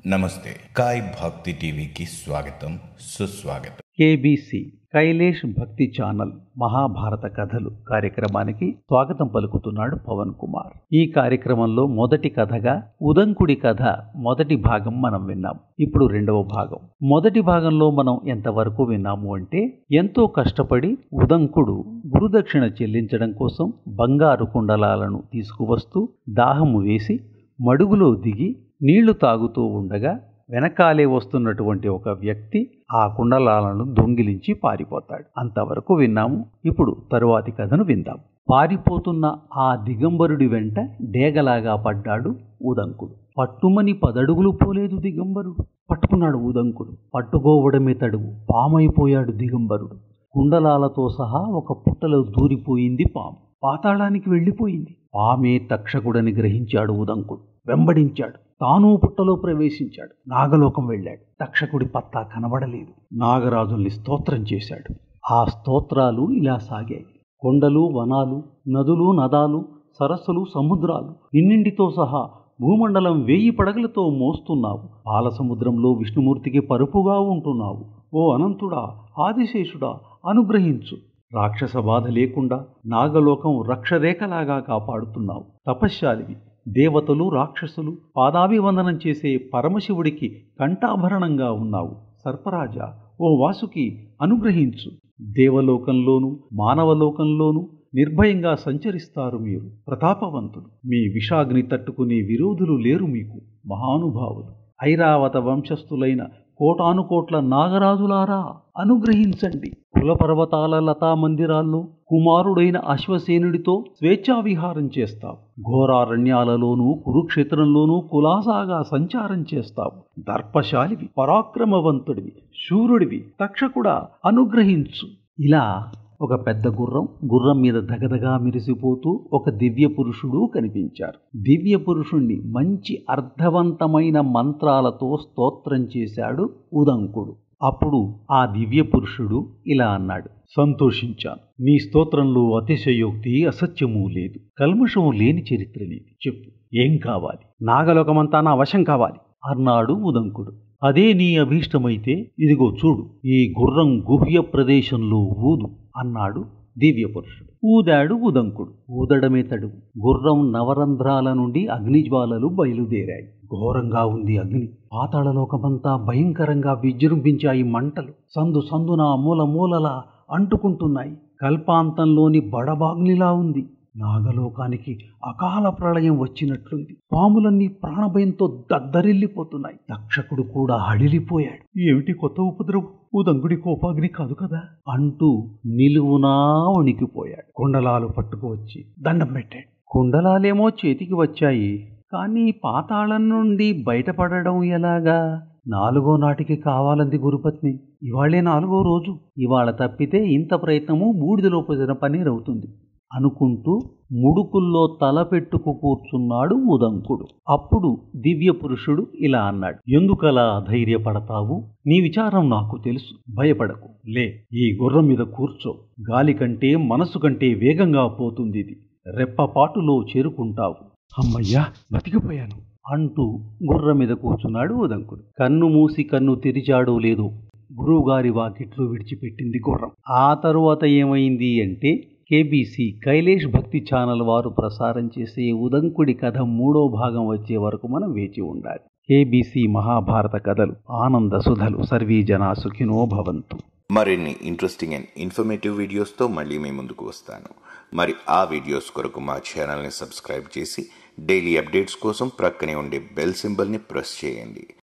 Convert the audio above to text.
నమస్తే కాయ్ భక్తి టీవీకి స్వాగతం సుస్వాగతం కేబీసీ కైలేష్ భక్తి ఛానల్ మహాభారత కథలు కార్యక్రమానికి స్వాగతం పలుకుతున్నాడు పవన్ కుమార్ ఈ కార్యక్రమంలో మొదటి కథగా ఉదంకుడి కథ మొదటి భాగం మనం విన్నాం ఇప్పుడు రెండవ భాగం మొదటి భాగంలో మనం ఎంతవరకు విన్నాము అంటే ఎంతో కష్టపడి ఉదంకుడు గురుదక్షిణ చెల్లించడం కోసం బంగారు కుండలాలను తీసుకువస్తూ దాహము వేసి మడుగులో దిగి నీళ్లు తాగుతూ ఉండగా వెనకాలే వస్తున్నటువంటి ఒక వ్యక్తి ఆ కుండలాలను దొంగిలించి పారిపోతాడు అంతవరకు విన్నాము ఇప్పుడు తరువాతి కథను విందాం పారిపోతున్న ఆ దిగంబరుడి వెంట డేగలాగా పడ్డాడు ఉదంకుడు పట్టుమని పదడుగులు పోలేదు దిగంబరుడు పట్టుకున్నాడు ఉదంకుడు పట్టుకోవడమే తడువు పామైపోయాడు దిగంబరుడు కుండలాలతో సహా ఒక పుట్టలో దూరిపోయింది పాము పాతాళానికి వెళ్ళిపోయింది పామే తక్షకుడని గ్రహించాడు ఉదంకుడు వెంబడించాడు తాను పుట్టలో ప్రవేశించాడు నాగలోకం వెళ్ళాడు తక్షకుడి పత్తా కనబడలేదు నాగరాజుల్ని స్తోత్రం చేశాడు ఆ స్తోత్రాలు ఇలా సాగాయి కొండలు వనాలు నదులు నదాలు సరస్సులు సముద్రాలు ఇన్నింటితో సహా భూమండలం వేయి పడగలతో మోస్తున్నావు పాల సముద్రంలో విష్ణుమూర్తికి పరుపుగా ఉంటున్నావు ఓ అనంతుడా ఆదిశేషుడా అనుగ్రహించు రాక్షస బాధ లేకుండా నాగలోకం రక్షరేఖలాగా కాపాడుతున్నావు తపశ్శాలివి దేవతలు రాక్షసులు పాదాభివందనం చేసే పరమశివుడికి కంఠాభరణంగా ఉన్నావు సర్పరాజా ఓ వాసుకి అనుగ్రహించు దేవలోకంలోనూ మానవలోకంలోనూ నిర్భయంగా సంచరిస్తారు మీరు ప్రతాపవంతులు మీ విషాగ్ని తట్టుకునే విరోధులు లేరు మీకు మహానుభావులు ఐరావత వంశస్థులైన కోటానుకోట్ల నాగరాజులారా అనుగ్రహించండి కులపర్వతాల లతా మందిరాల్లో కుమారుడైన అశ్వసేనుడితో స్వేచ్ఛావిహారం చేస్తావు ఘోరారణ్యాలలోనూ కురుక్షేత్రంలోనూ కులాసాగా సంచారం చేస్తావు దర్పశాలివి పరాక్రమవంతుడివి శూరుడివి తక్షకుడా అనుగ్రహించు ఇలా ఒక పెద్ద గుర్రం గుర్రం మీద దగదగా మెరిసిపోతూ ఒక దివ్య పురుషుడు కనిపించారు దివ్య పురుషుణ్ణి మంచి అర్థవంతమైన మంత్రాలతో స్తోత్రం చేశాడు ఉదంకుడు అప్పుడు ఆ దివ్య పురుషుడు ఇలా అన్నాడు సంతోషించాను నీ స్తోత్రంలో అతిశయోక్తి అసత్యము లేదు కల్మషము లేని చరిత్ర నీది చెప్పు ఏం కావాలి నాగలోకమంతా నా వశం కావాలి అన్నాడు ఉదంకుడు అదే నీ అభీష్టమైతే ఇదిగో చూడు ఈ గుర్రం గుహ్య ప్రదేశంలో ఊదు అన్నాడు దివ్య పురుషుడు ఊదాడు ఉదంకుడు ఊదడమే తడువు గుర్రం నవరంధ్రాల నుండి అగ్నిజ్వాలలు బయలుదేరాయి ఘోరంగా ఉంది అగ్ని పాతాళలోకమంతా భయంకరంగా విజృంభించాయి మంటలు సందు సందున మూల మూలలా అంటుకుంటున్నాయి కల్పాంతంలోని బడబాగ్నిలా ఉంది నాగలోకానికి అకాల ప్రళయం వచ్చినట్లుంది పాములన్నీ ప్రాణభయంతో దద్దరిల్లిపోతున్నాయి తక్షకుడు కూడా హడిలిపోయాడు ఏమిటి కొత్త ఉపద్రవం ఉదంగుడి కోపాగ్ని కాదు కదా అంటూ నిలువునా వణికిపోయాడు కుండలాలు పట్టుకువచ్చి దండం పెట్టాడు కుండలాలేమో చేతికి వచ్చాయి కానీ పాతాళం నుండి బయటపడడం ఎలాగా నాలుగో నాటికి కావాలంది గురుపత్ని ఇవాళే నాలుగో రోజు ఇవాళ తప్పితే ఇంత ప్రయత్నము బూడిదలో పోసిన పన్నీరవుతుంది అనుకుంటూ ముడుకుల్లో తల పెట్టుకు కూర్చున్నాడు ఉదంకుడు అప్పుడు దివ్య పురుషుడు ఇలా అన్నాడు ఎందుకలా ధైర్యపడతావు నీ విచారం నాకు తెలుసు భయపడకు లే ఈ గుర్రం మీద కూర్చో గాలి కంటే మనసు కంటే వేగంగా పోతుంది ఇది రెప్పపాటులో చేరుకుంటావు అమ్మయ్యా బతికిపోయాను అంటూ గుర్రం మీద కూర్చున్నాడు ఉదంకుడు కన్ను మూసి కన్ను తెరిచాడో లేదో గురువుగారి వాకిట్లో విడిచిపెట్టింది గుర్రం ఆ తరువాత ఏమైంది అంటే కేబీసీ కైలేష్ భక్తి ఛానల్ వారు ప్రసారం చేసే ఉదంకుడి కథ మూడో భాగం వచ్చే వరకు మనం వేచి ఉండాలి కేబీసీ మహాభారత కథలు ఆనంద సుధలు సర్వీ జనా సుఖినో భవంతు మరిన్ని ఇంట్రెస్టింగ్ అండ్ ఇన్ఫర్మేటివ్ వీడియోస్తో మళ్ళీ మీ ముందుకు వస్తాను మరి ఆ వీడియోస్ కొరకు మా ఛానల్ని సబ్స్క్రైబ్ చేసి డైలీ అప్డేట్స్ కోసం ప్రక్కనే ఉండే బెల్ సింబల్ని ప్రెస్ చేయండి